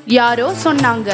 யாரோ சொன்னாங்க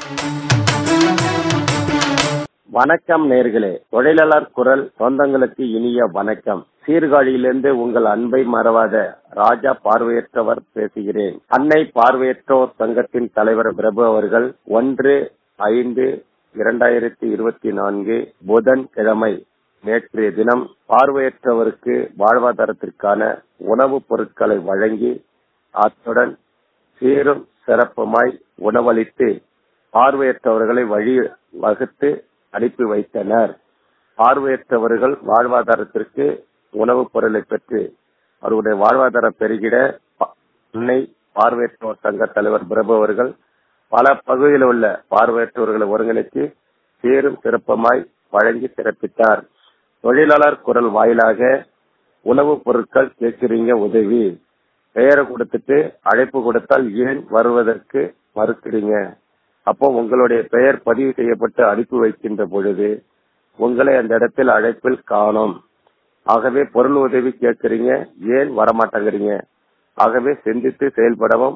வணக்கம் நேர்களே தொழிலாளர் குரல் சொந்தங்களுக்கு இனிய வணக்கம் சீர்காழியிலிருந்து உங்கள் அன்பை மறவாத ராஜா பார்வையற்றவர் பேசுகிறேன் அன்னை பார்வையற்றோர் சங்கத்தின் தலைவர் பிரபு அவர்கள் ஒன்று ஐந்து இரண்டாயிரத்தி இருபத்தி நான்கு புதன் கிழமை நேற்றைய தினம் பார்வையற்றவருக்கு வாழ்வாதாரத்திற்கான உணவுப் பொருட்களை வழங்கி அத்துடன் சீரும் சிறப்புமாய் உணவளித்து பார்வையற்றவர்களை வழி வகுத்து அனுப்பி வைத்தனர் பார்வையற்றவர்கள் வாழ்வாதாரத்திற்கு உணவுப் பொருளை பெற்று அவர்களுடைய வாழ்வாதாரம் பெருகிட ப- அன்னை பார்வையற்றோர் சங்க தலைவர் பிரபு அவர்கள் பல பகுதியில் உள்ள பார்வையற்றவர்களை ஒருங்கிணைத்து சீரும் சிறப்புமாய் வழங்கி சிறப்பித்தார் தொழிலாளர் குரல் வாயிலாக உணவுப் பொருட்கள் கேட்கிறீங்க உதவி பெயரை கொடுத்துட்டு அழைப்பு கொடுத்தால் ஏன் வருவதற்கு மறுக்கிறீங்க அப்போ உங்களுடைய பெயர் பதிவு செய்யப்பட்டு அனுப்பி வைக்கின்ற பொழுது உங்களை அந்த இடத்தில் அழைப்பில் காணோம் ஆகவே பொருள் உதவி கேட்கிறீங்க ஏன் வரமாட்டேங்கிறீங்க ஆகவே சிந்தித்து செயல்படவும்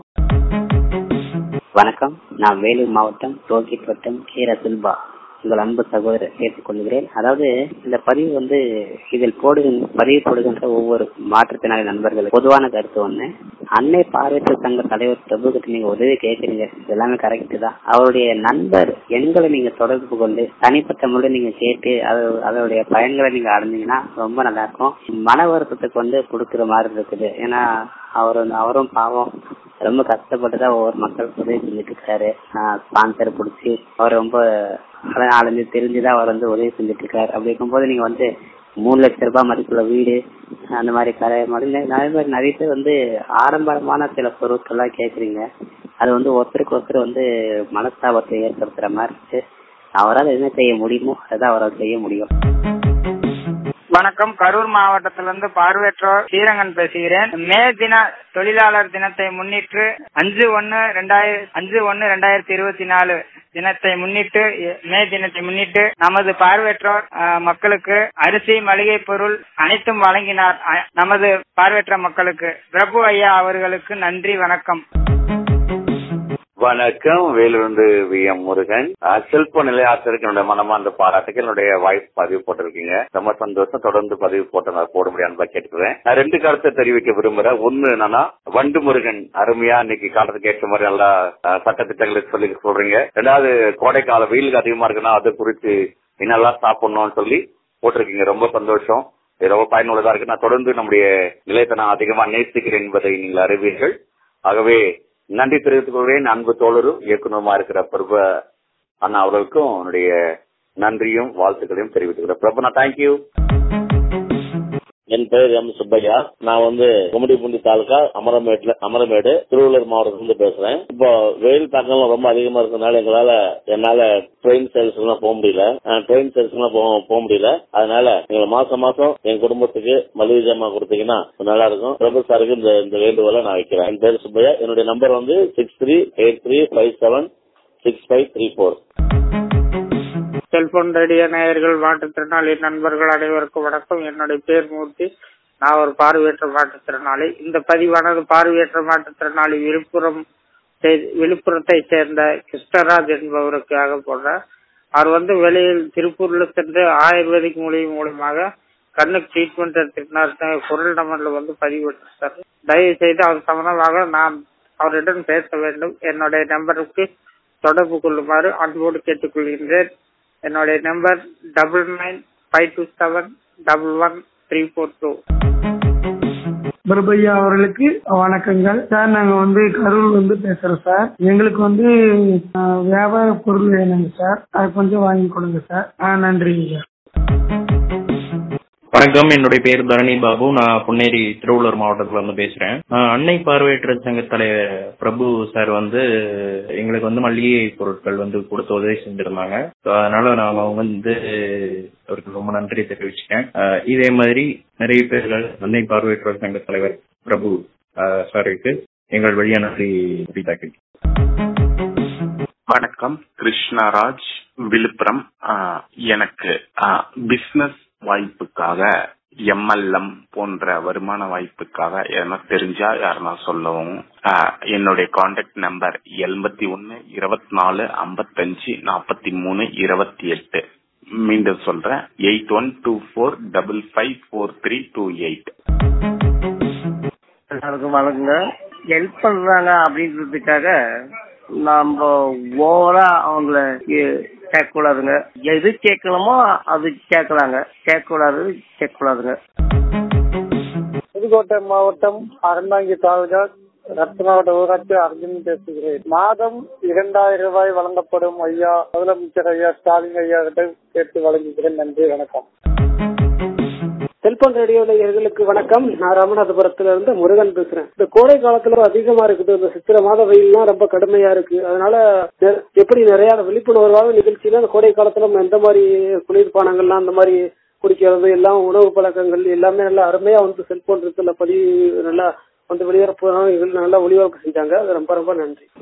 வணக்கம் நான் வேலூர் மாவட்டம் டோல்கேட் வட்டம் கே ரசுல்பா உங்கள் அன்பு சகோதரர் கேட்டுக் கொள்கிறேன் அதாவது இந்த பதிவு வந்து இதில் போடுகின்ற பதிவு போடுகின்ற ஒவ்வொரு மாற்றுத்திறனாளி நண்பர்களுக்கு பொதுவான கருத்து ஒண்ணு அன்னை பார்வையற்ற சங்க தலைவர் பிரபுகிட்ட நீங்க உதவி கேட்கறீங்க இது எல்லாமே கரெக்ட் தான் அவருடைய நண்பர் எண்களை நீங்க தொடர்பு கொண்டு தனிப்பட்ட முறையில் நீங்க கேட்டு அது அதோடைய பயன்களை நீங்க அடைஞ்சீங்கன்னா ரொம்ப நல்லா இருக்கும் மன வருத்தத்துக்கு வந்து கொடுக்கிற மாதிரி இருக்குது ஏன்னா அவர் வந்து அவரும் பாவம் ரொம்ப கஷ்டப்பட்டு தான் ஒவ்வொரு மக்களுக்கு உதவி செஞ்சுட்டு இருக்காரு ஸ்பான்சர் பிடிச்சி அவர் ரொம்ப அலை- அலைஞ்சு தெரிஞ்சுதான் அவர் வந்து உதவி செஞ்சுட்டு இருக்காரு அப்படி இருக்கும்போது நீங்க வந்து மூணு லட்ச ரூபாய் மதிப்புள்ள வீடு அந்த மாதிரி கடை மாதிரி நெ- நிறைய பேர் நிறைய பேர் வந்து ஆடம்பரமான சில பொருட்கள்லாம் கேக்குறீங்க அது வந்து ஒருத்தருக்கு ஒருத்தர் வந்து மனஸ்தாபத்தை ஏற்படுத்துற மாதிரி இருக்கு அவரால் என்ன செய்ய முடியுமோ அதான் அவரால் செய்ய முடியும் வணக்கம் கரூர் மாவட்டத்திலிருந்து பார்வையற்றோர் ஸ்ரீரங்கன் பேசுகிறேன் மே தின தொழிலாளர் தினத்தை முன்னிட்டு அஞ்சு ஒன்னு ரெண்டாயிரம் அஞ்சு ஒன்னு ரெண்டாயிரத்தி இருபத்தி நாலு தினத்தை முன்னிட்டு எ- மே தினத்தை முன்னிட்டு நமது பார்வையற்றோர் அஹ், மக்களுக்கு அரிசி மளிகை பொருள் அனைத்தும் வழங்கினார் அ- நமது பார்வையற்ற மக்களுக்கு பிரபு ஐயா அவர்களுக்கு நன்றி வணக்கம் வணக்கம் வேலூர்ந்து வி எம் முருகன் அஹ், செல்போன் நிலையாத்திற்கு என்னுடைய மனமார்ந்த பாராட்டுக்கு என்னுடைய வாய்ஸ் பதிவு போட்டிருக்கீங்க ரொம்ப சந்தோஷம் தொடர்ந்து பதிவு போட்டு நான் போட முடியாது கேட்டுக்கிறேன் நான் ரெண்டு கருத்தை தெரிவிக்க விரும்புறேன் ஒண்ணு என்னன்னா வண்டு முருகன் அருமையா இன்னைக்கு காலத்துக்கு ஏற்ற மாதிரி நல்லா அஹ், சட்டத்திட்டங்களை சொல்லி சொல்றீங்க ரெண்டாவது கோடைக்கால வெயில் அதிகமா இருக்குன்னா அது குறித்து என்னெல்லாம் சாப்பிடணும்னு சொல்லி போட்டிருக்கீங்க ரொம்ப சந்தோஷம் இது ரொம்ப பயனுள்ளதா இருக்கு நான் தொடர்ந்து நம்முடைய நிலையத்தை நான் அதிகமா நேசிக்கிறேன் என்பதை நீங்கள் அறிவீர்கள் ஆகவே நன்றி தெரிவித்துக் கொள்கிறேன் அன்பு தோழரும் இயக்குனருமா இருக்கிற பிரபு அண்ணா அவர்களுக்கும் என்னுடைய நன்றியும் வாழ்த்துக்களையும் தெரிவித்துக் கொள்கிறேன் பிரபு தேங்க்யூ என் பெயர் எம் சுப்பையா நான் வந்து கும்மிடிப்பூண்டி தாலுகா அமரமேட்ல அமரமேடு திருவள்ளூர் மாவட்டத்திலிருந்து பேசுறேன் இப்போ வெயில் தாக்கம் ரொம்ப அதிகமா இருக்கறதுனால எங்களால என்னால ட்ரெயின் சேல்ஸ் எல்லாம் போக முடியல ட்ரெயின் சேல்ஸ் எல்லாம் போக போக முடியல அதனால எங்களை மாசம் மாசம் என் குடும்பத்துக்கு மளிகை ஜாமான் கொடுத்தீங்கன்னா நல்லா இருக்கும் பிரபு சாருக்கு இந்த இந்த வேண்டுகோளை நான் வைக்கிறேன் என் பேர் சுப்பையா என்னுடைய நம்பர் வந்து six three eight three five seven six five three four cellphone radio நேயர்கள் மாற்றுத்திறனாளி நண்பர்கள் அனைவருக்கும் வணக்கம் என்னுடைய பேர் மூர்த்தி நான் ஒரு பார்வையற்ற மாற்றுத்திறனாளி இந்த பதிவானது பார்வையற்ற மாற்றுத்திறனாளி விழுப்புரம் சே- விழுப்புரத்தை சேர்ந்த கிருஷ்ணராஜ் என்பவருக்காக போடுறேன் அவர் வந்து வெளியில் திருப்பூர்ல சென்று ஆயுர்வேதிக் மூலிகை மூலமாக கண்ணுக்கு ட்ரீட்மெண்ட் எடுத்துக்கினார் குரல் நம்பர்ல வந்து பதிவிட்டிருக்காரு தயவு செய்து அவர் சம்பந்தமாக நான் அவரிடம் பேச வேண்டும் என்னுடைய நம்பருக்கு தொடர்பு கொள்ளுமாறு அன்போடு கேட்டுக்கொள்கின்றேன் என்னுடைய number double nine five two seven double one three four two Prabhaiah அவர்களுக்கு வணக்கங்கள் சார் நாங்க வந்து கரூர் வந்து பேசுறோம் சார் எங்களுக்கு வந்து ஆஹ், வியாபார பொருள் வேணுங்க சார் அது கொஞ்சம் வாங்கி கொடுங்க சார் ஆ நன்றிங்க சார் வணக்கம் என்னுடைய பேர் தரணி பாபு நான் பொன்னேரி திருவள்ளூர் மாவட்டத்துல இருந்து பேசுறேன் ஆஹ் அன்னை பார்வையற்ற சங்க தலைவர் பிரபு சார் வந்து எங்களுக்கு வந்து மளிகை பொருட்கள் வந்து கொடுத்து உதவி செஞ்சிருந்தாங்க So, அதனால நான் அவங்க வந்து அவருக்கு ரொம்ப நன்றி தெரிவிச்சுட்டேன் ஆஹ் இதே மாதிரி நிறைய பேர்கள் அன்னை பார்வையற்றோர் சங்க தலைவர் பிரபு ஆஹ் சாருக்கு எங்கள் வழியா நன்றி தெரிவித்தாக்கிறேன் வணக்கம் கிருஷ்ணராஜ் விழுப்புரம் ஆ, எனக்கு பிசினஸ் வாய்ப்புக்காக எம்எல்எம் போன்ற வருமான வாய்ப்புக்காக எனக்கு தெரிஞ்சா யாருன்னா சொல்லவும் ஆஹ், என்னுடைய கான்டாக்ட் நம்பர் எண்பத்தி ஒன்னு இருபத்தி நாலு ஐம்பத்தஞ்சு நாற்பத்தி மூணு இருபத்தி எட்டு மீண்டும் சொல்றேன் eight one two four double five four three two eight எல்லாருக்கும் வணக்கங்க ஹெல்ப் பண்றாங்க அப்படின்றதுக்காக நம்ம ஓவரா அவங்கள கே- கேட்கக்கூடாதுங்க எது கேட்கணுமோ அது கேட்கலாங்க கேட்கக்கூடாது கேட்கக்கூடாதுங்க புதுக்கோட்டை மாவட்டம் அறந்தாங்கி தாலுகா ரத்னாவட்ட ஊராட்சி அர்ஜுன் பேசுகிறேன் மாதம் இரண்டாயிரம் ரூபாய் வழங்கப்படும் ஐயா முதலமைச்சர் ஐயா ஸ்டாலின் ஐயா கிட்ட கேட்டு வழங்குகிறேன் நன்றி வணக்கம் செல்போன் ரேடியோ நேயர்களுக்கு வணக்கம் நான் ராமநாதபுரத்துல இருந்து முருகன் பேசுறேன் இந்த கோடை காலத்துல அதிகமா இருக்குது இந்த சித்திரை மாத வெயில்லாம் ரொம்ப கடுமையா இருக்கு அதனால நெ- எப்படி நிறைய விழிப்புணர்வாக நிகழ்ச்சியில இந்த கோடை காலத்துல நம்ம எந்த மாதிரி குளிர்பானங்கள்லாம் அந்த மாதிரி குடிக்கிறது எல்லாம் உணவு பழக்கங்கள் எல்லாமே நல்லா அருமையா வந்து செல்போன் இருக்குல்ல பதிவு நல்லா வந்து வெளியிடப்போ நல்லா ஒளிபரப்பு செஞ்சாங்க அது ரொம்ப ரொம்ப நன்றி